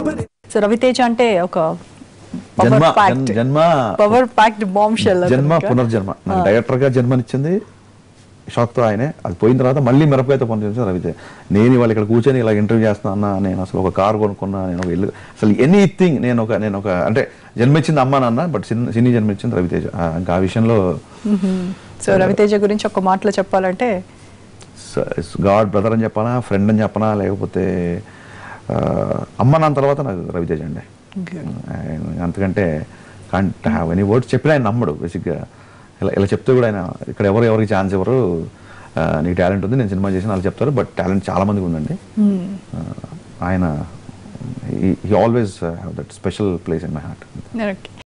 so Raviteja అంటే ఒక జన్మ పవర్ ప్యాక్డ్ జన్- జన్మ పవర్ ప్యాక్డ్ బాంబ్ షెల్ జన్మ పునర్జన్మ నాకు డైరెక్టర్ గా జన్మనిచ్చింది షాక్ తో ఆయనే అది పోయిన తర్వాత మళ్ళీ మిరపకాయతో పనిచేసింది రవితేజ నేను ఇవాళ ఇక్కడ కూర్చొని ఇలా ఇంటర్వ్యూ చేస్తున్నా అన్న నేను అసలు ఒక కార్ కొనుక్కున్నా నేను ఒక ఇల్లు అసలు ఎనీథింగ్ నేను ఒక నేను ఒక అంటే జన్మించింది అమ్మ నాన్న బట్ సిన్ని సినీ జన్మించింది రవితేజ ఆ, ఇంకా ఆ విషయంలో సో రవితేజ గురించి ఒక మాటలో చెప్పాలంటే గాడ్ బ్రదర్ అని చెప్పనా ఫ్రెండ్ అని చెప్పనా లేకపోతే ఆ, అమ్మ నాన్న తర్వాత నాకు రవితేజ అండి ఆయన అంతకంటే కాంట్ హ్యావ్ ఎనీ వర్డ్స్ చెప్పిన ఆయన నమ్మడు బేసిక్గా ఇలా ఇలా చెప్తే కూడా ఆయన ఇక్కడ ఎవరు ఎవరికి ఛాన్స్ ఎవరు నీకు టాలెంట్ ఉంది నేను సినిమా చేసిన వాళ్ళు చెప్తారు బట్ టాలెంట్ చాలా మందికి ఉందండి ఆ, ఆయన he always have that special place in my heart okay